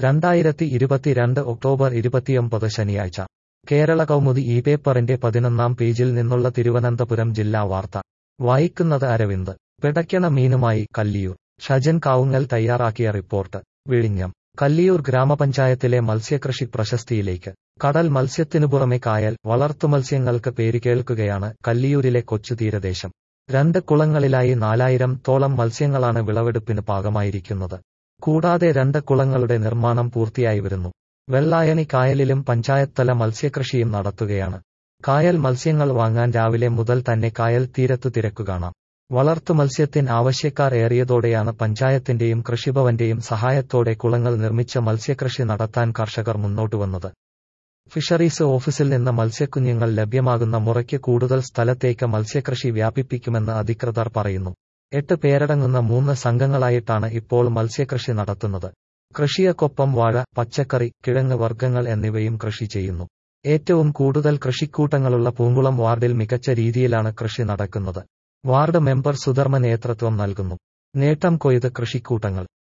രണ്ടായിരത്തി ഇരുപത്തിരണ്ട് ഒക്ടോബർ ഇരുപത്തിയൊമ്പത് ശനിയാഴ്ച കേരള കൗമുദി ഈ പേപ്പറിന്റെ പതിനൊന്നാം പേജിൽ നിന്നുള്ള തിരുവനന്തപുരം ജില്ലാ വാർത്ത വായിക്കുന്നത് അരവിന്ദ് പിടയ്ക്കണ മീനുമായി കല്ലിയൂർ ഷജൻ കാവുങ്ങൽ തയ്യാറാക്കിയ റിപ്പോർട്ട് വിഴിഞ്ഞം കല്ലിയൂർ ഗ്രാമപഞ്ചായത്തിലെ മത്സ്യകൃഷി പ്രശസ്തിയിലേക്ക് കടൽ മത്സ്യത്തിനു പുറമെ കായൽ വളർത്തുമത്സ്യങ്ങൾക്ക് പേരുകേൾക്കുകയാണ് കല്ലിയൂരിലെ കൊച്ചു തീരദേശം രണ്ട് കുളങ്ങളിലായി നാലായിരം തോളം മത്സ്യങ്ങളാണ് വിളവെടുപ്പിന് പാകമായിരിക്കുന്നത് കൂടാതെ രണ്ട് കുളങ്ങളുടെ നിർമ്മാണം പൂർത്തിയായി വരുന്നു വെള്ളായണി കായലിലും പഞ്ചായത്തല മത്സ്യകൃഷിയും നടത്തുകയാണ് കായൽ മത്സ്യങ്ങൾ വാങ്ങാൻ രാവിലെ മുതൽ തന്നെ കായൽ തീരത്തു തിരക്കു കാണാം വളർത്തു മത്സ്യത്തിന് ആവശ്യക്കാർ ഏറിയതോടെയാണ് പഞ്ചായത്തിന്റെയും കൃഷിഭവന്റെയും സഹായത്തോടെ കുളങ്ങൾ നിർമ്മിച്ച മത്സ്യകൃഷി നടത്താൻ കർഷകർ മുന്നോട്ടു വന്നത് ഫിഷറീസ് ഓഫീസിൽ നിന്ന് മത്സ്യക്കുഞ്ഞുങ്ങൾ ലഭ്യമാകുന്ന മുറയ്ക്ക് കൂടുതൽ സ്ഥലത്തേക്ക് മത്സ്യകൃഷി വ്യാപിപ്പിക്കുമെന്ന് അധികൃതർ പറയുന്നു എട്ട് പേരടങ്ങുന്ന മൂന്ന് സംഘങ്ങളായിട്ടാണ് ഇപ്പോൾ മത്സ്യകൃഷി നടത്തുന്നത് കൃഷിയൊക്കൊപ്പം വാഴ പച്ചക്കറി കിഴങ്ങ് വർഗ്ഗങ്ങൾ എന്നിവയും കൃഷി ചെയ്യുന്നു ഏറ്റവും കൂടുതൽ കൃഷിക്കൂട്ടങ്ങളുള്ള പൂങ്കുളം വാർഡിൽ മികച്ച രീതിയിലാണ് കൃഷി നടക്കുന്നത് വാർഡ് മെമ്പർ സുധർമ്മ നേതൃത്വം നൽകുന്നു നേട്ടം കൊയ്ത് കൃഷിക്കൂട്ടങ്ങൾ